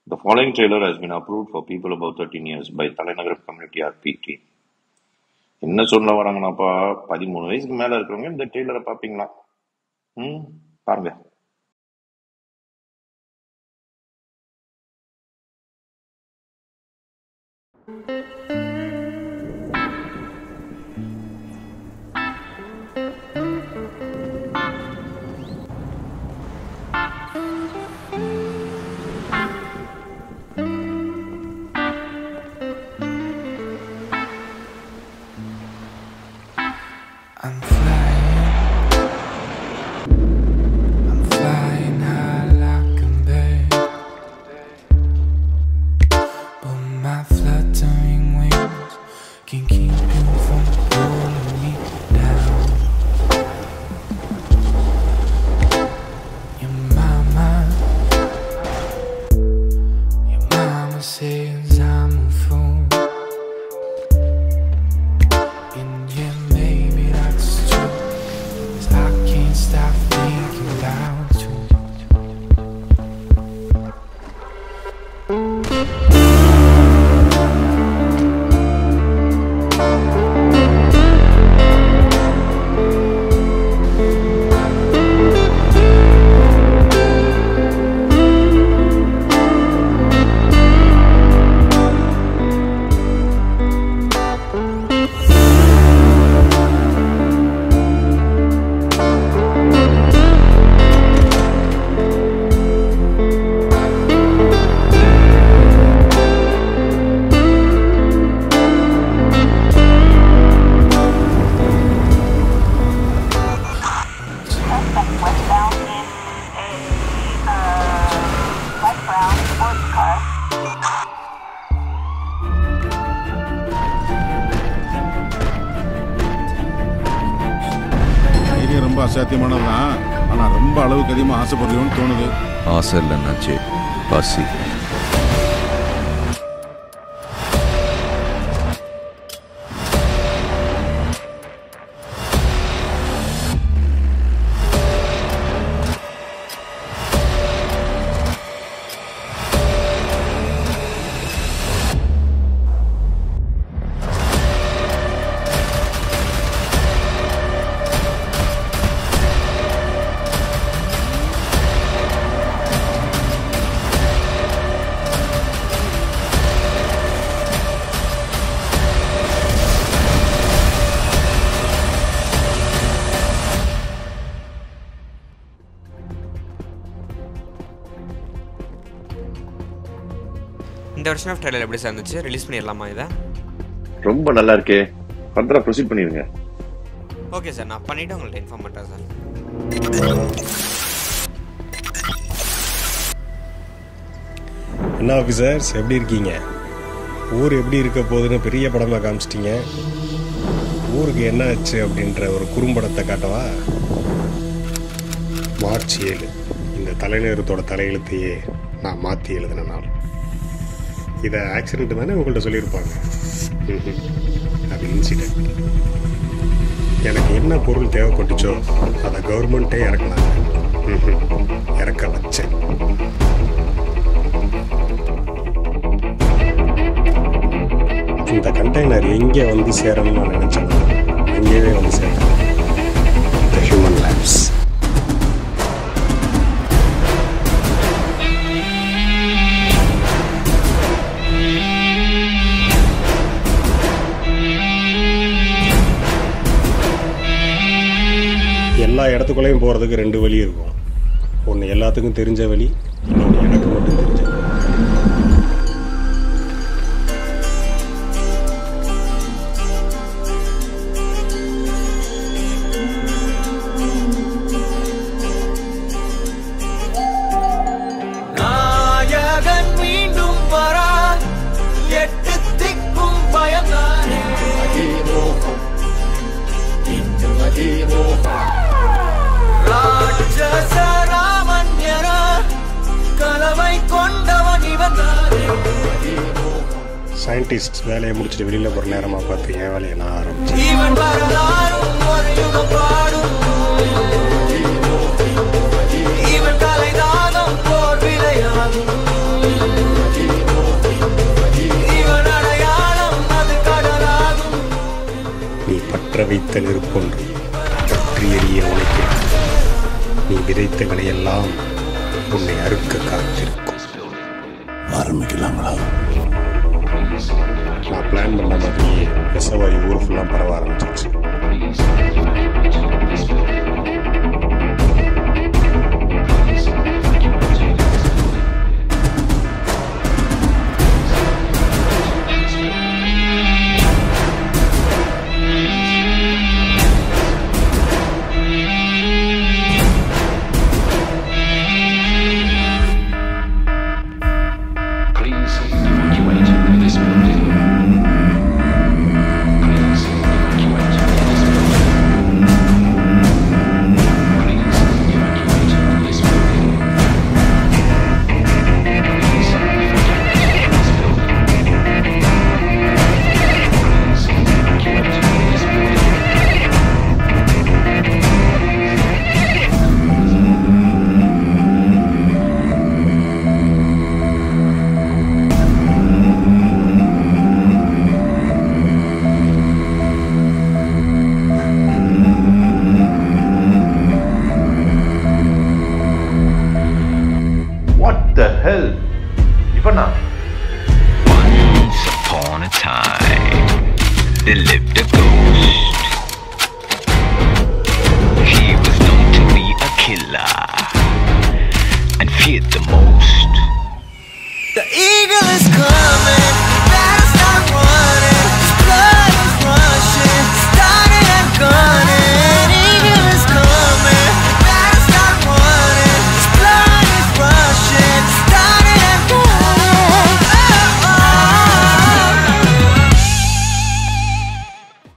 The following trailer has been approved for people above 13 years by Talanagar Community RPT. என்ன சொல்ல வராங்கன்னாப்பா பதிமூணு வயசுக்கு மேல இருக்கிறவங்க இந்த ட்ரெய்லரை பாப்பீங்களா ம் பாருங்க I'm flying, I'm flying high like a bird, but my fluttering wings can keep you from pulling me down. Your mama, your mama says I'm a fool. And yeah, maybe that's true. 'Cause I can't stop thinking about you. suspect westbound in a uh, light brown sports car. தைரியம் ரொம்ப அசாத்தியமானது தான் ஆனால் ரொம்ப அளவுக்கு அதிகமாக ஆசைப்படுறோம்னு தோணுது ஆசை இல்லைன்னாச்சு பசி இந்த வருஷன் ஆஃப் ட்ரைலர் எப்படி சார் இருந்துச்சு ரிலீஸ் பண்ணிடலாமா இதை ரொம்ப நல்லா இருக்கே ஃபர்தரா ப்ரொசீட் பண்ணிருங்க ஓகே சார் நான் பண்ணிவிட்டு உங்கள்ட்ட இன்ஃபார்ம் பண்ணுறேன் சார் என்ன ஆஃபீஸர்ஸ் எப்படி இருக்கீங்க ஊர் எப்படி இருக்க போகுதுன்னு பெரிய படமாக காமிச்சிட்டீங்க ஊருக்கு என்ன ஆச்சு அப்படின்ற ஒரு குறும்படத்தை காட்டவா மார்ச் ஏழு இந்த தலைநகரத்தோட தலையெழுத்தையே நான் மாற்றி எழுதின நாள் இதை ஆக்சிடென்ட் தானே உங்கள்கிட்ட சொல்லியிருப்பாங்க ம்ஹும். அது இன்சிடென்ட் எனக்கு என்ன பொருள் தேவைப்பட்டுச்சோ அதை கவர்மெண்ட்டே இறக்குனாங்க ம்ஹும். இறக்க வச்சேன் இந்த கண்டெய்னர் எங்கே வந்து சேரணும்னு நான் நினச்சேன் அங்கேயே வந்து சேரணும் த ஹியூமன் லேப்ஸ் எல்லா இடத்துக்குள்ளேயும் போகிறதுக்கு ரெண்டு வழி இருக்கும் ஒன்று எல்லாத்துக்கும் தெரிஞ்ச வழி இன்னொன்று எனக்கு மட்டும் தெரிஞ்ச வழி நாயகன் மீண்டும் வரா எட்டு திக்கும் பயந்தானே ராட்சச ராமன் என கலவை கொண்டவன் இவன் தானே சயின்டிஸ்ட் வேலையை முடிச்சுட்டு வெளியில் போகிற நேரமாக பார்த்து என் வேலையை நான் ஆரம்பிச்சேன் இவன் வரலாறும் ஒரு யுகம் பாடும் இவன் கலைதானம் போர் விளையாடும் வைத்த நெருப்பொன்று பற்றி எரிய உனக்கு நீ விதைத்த வினையெல்லாம் உன்னை அறுக்க காத்திருக்கும் ஆரம்பிக்கலாங்களா நான் பிளான் பண்ண மாதிரியே விஷவாயு ஊர் ஃபுல்லாக பரவ ஆரம்பிச்சிருச்சு Please evacuate this building. Please evacuate this building. Please evacuate this building. Please evacuate this building. Please evacuate this building. What the hell? இவனா Once upon a time, there lived a ghost.